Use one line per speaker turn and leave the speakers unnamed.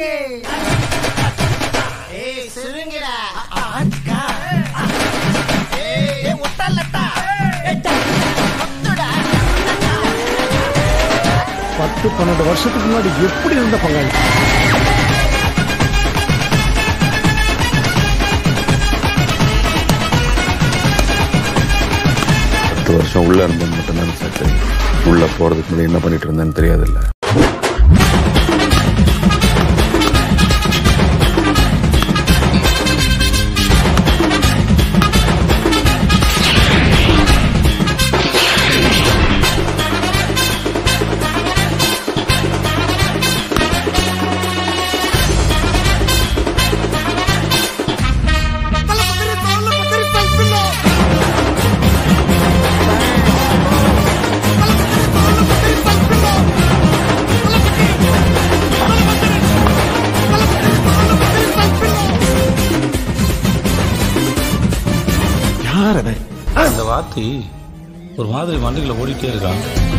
ஏய் சுருங்கிடா ஏய் முட்டல்லட்டா முத்துடா
பத்து பன்னெண்டு வருஷத்துக்கு முன்னாடி எப்படி இருந்த பங்காளி
பத்து வருஷம் உள்ள இருந்தேன்னு மட்டும்தான் சார் தெரியும் உள்ள போறதுக்கு முன்னாடி என்ன பண்ணிட்டு இருந்தேன்னு தெரியாதுல்ல
யார் அவன்
அந்த வாத்தி ஒரு மாதிரி மண்டைக்குள்ள ஓடிட்டே இருக்கான்